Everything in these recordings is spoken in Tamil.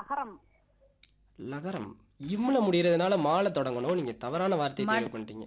லகரம் லகரம் இம்ல முடியறதுனால மாலை தொடங்கணும் நீங்க தவறான வார்த்தையை ம- தேர்வு பண்ணிட்டீங்க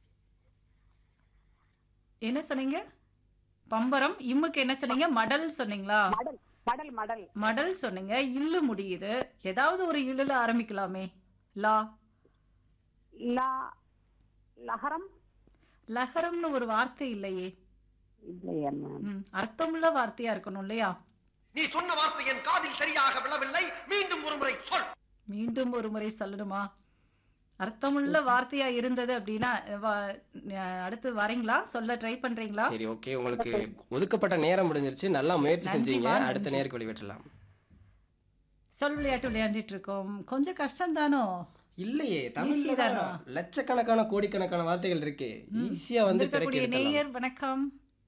என்ன சொன்னீங்க பம்பரம் இம்முக்கு என்ன சொன்னீங்க மடல் சொன்னீங்களா மடல் மடல் மடல் மடல் சொன்னீங்க இல்லு முடியுது ஏதாவது ஒரு இல்லுல ஆரம்பிக்கலாமே லா லா லகரம் லகரம்னு ஒரு வார்த்தை இல்லையே இல்லையா மேம் ம், அர்த்தமுள்ள வார்த்தையா இருக்கணும் இல்லையா நீ சொன்ன வார்த்தை என் காதில் சரியாக விழவில்லை மீண்டும் ஒரு முறை சொல் மீண்டும் ஒரு முறை சொல்லணுமா அர்த்தமுள்ள வார்த்தையா இருந்தது அப்படின்னா வ- அஹ், அடுத்து வரீங்களா சொல்ல ட்ரை பண்றீங்களா சரி ஓகே உங்களுக்கு ஒதுக்கப்பட்ட நேரம் முடிஞ்சிருச்சு நல்லா முயற்சி நன்றிம்மா, செஞ்சீங்க நன்றி. அடுத்த நேருக்கு வழிவிட்டலாம் சொல் விளையாட்டு விளையாண்டுட்டு இருக்கோம் கொஞ்சம் கஷ்டம் தானோ இல்லையே Easy தமிழ்ல தானா? தான் லட்சக்கணக்கான கோடிக்கணக்கான வார்த்தைகள் இருக்கு ஈஸியா வந்து பிறக்கி வந்திருக்கக்கூடிய எடுத்துடலாம். நேயர் வணக்கம்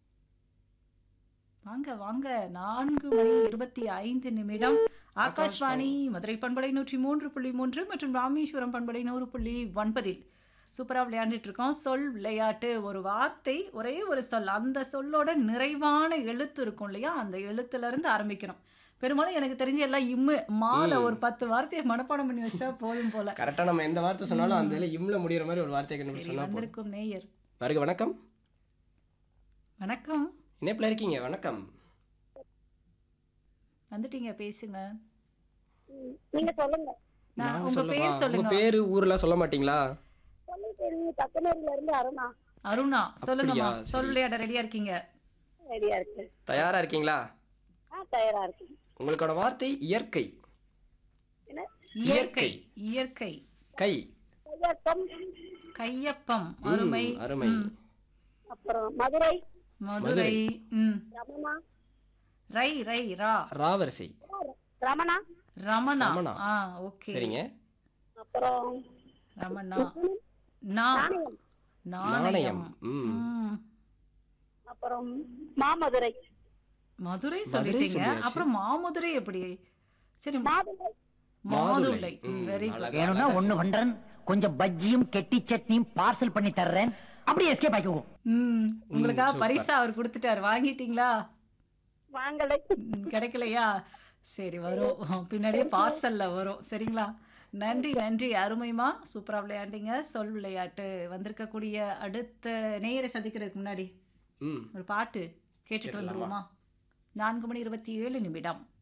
வாங்க வாங்க நான்கு மணி இருபத்தி ஐந்து நிமிடம் ஆகாஷ்வாணி மதுரை பண்பலை நூற்றி மூன்று புள்ளி மூன்று மற்றும் ராமேஸ்வரம் பண்பலை நூறு புள்ளி ஒன்பதில் சூப்பரா விளையாண்டுட்டு இருக்கோம் சொல் விளையாட்டு ஒரு வார்த்தை ஒரே ஒரு சொல் அந்த சொல்லோட நிறைவான எழுத்து இருக்கும் இல்லையா அந்த எழுத்துல இருந்து ஆரம்பிக்கணும் பெரும்பாலும் எனக்கு தெரிஞ்ச எல்லாம் இம்மு மாலை ஒரு பத்து வார்த்தையை மனப்பாடம் பண்ணி வச்சா போதும் போல கரெக்டா நம்ம எந்த வார்த்தை சொன்னாலும் அந்த இதுல இம்ல முடியற மாதிரி ஒரு வார்த்தையை சரி, கண்டுபிடிச்சு சொன்னா போதும் வந்திருக்கும் நேயர் வருக வணக்கம் வணக்கம் இணைப்புல இருக்கீங்க வணக்கம் வந்துட்டீங்க பேசுங்க நீங்க சொல்லுங்க நான் நாங்க உங்க சொல்லவா பேர் உங்க சொல்லுங்க பேரு ஊர்லாம் சொல்ல மாட்டீங்களா சொல்லுங்க தக்கனூர்ல இருந்து அருணா அருணா சொல்லுங்கம்மா அப்படியா? சொல் சரி. விளையாட ரெடியா இருக்கீங்க ரெடியா இருக்கு தயாரா இருக்கீங்களா ஆ தயாரா இருக்கு உங்களுக்கான வார்த்தை இயற்கை என்ன இயற்கை இயற்கை கை கையாட்டம் கையப்பம் ம், அருமை அருமை ம். அப்புறம் மதுரை மதுரை ம் ரமணா ரை ரை ரா ராவரிசை ரமணா ரமணா ரமணா. ஆ ஓகே சரிங்க அப்புறம் ரமணா நா நாணயம் நாணயம் நாணயம் ம் ம். அப்புறம் மாமதுரை மதுரை மதுரை சொல்லிட்டீங்க சொல்லியாச்சு. அப்புறம் மாமதுரை எப்படி சரி மாதுளை மாதுளை ம், வெரி குட் அழகா, வேணும்னா அழகா ஒண்ணு பண்றேன் கொஞ்சம் பஜ்ஜியும் கெட்டி சட்னியும் பார்சல் பண்ணி தர்றேன் அப்படியே எஸ்கேப் ஆக்கிக்குவோம் ம் உங்களுக்காக சூப்பர். பரிசா அவர் கொடுத்துட்டாரு வாங்கிட்டீங்களா வாங்கலை ம், கிடைக்கலையா சரி வரும் பின்னாடியே பார்சல்ல வரும் சரிங்களா நன்றி நன்றி அருமைமா சூப்பரா விளையாண்டீங்க சொல் விளையாட்டு வந்திருக்கக்கூடிய அடுத்த நேயரை சந்திக்கிறதுக்கு முன்னாடி ம் ஒரு பாட்டு கேட்டுட்டு கேட்டுடலாமா? வந்துருவோமா நான்கு மணி இருபத்தி ஏழு நிமிடம்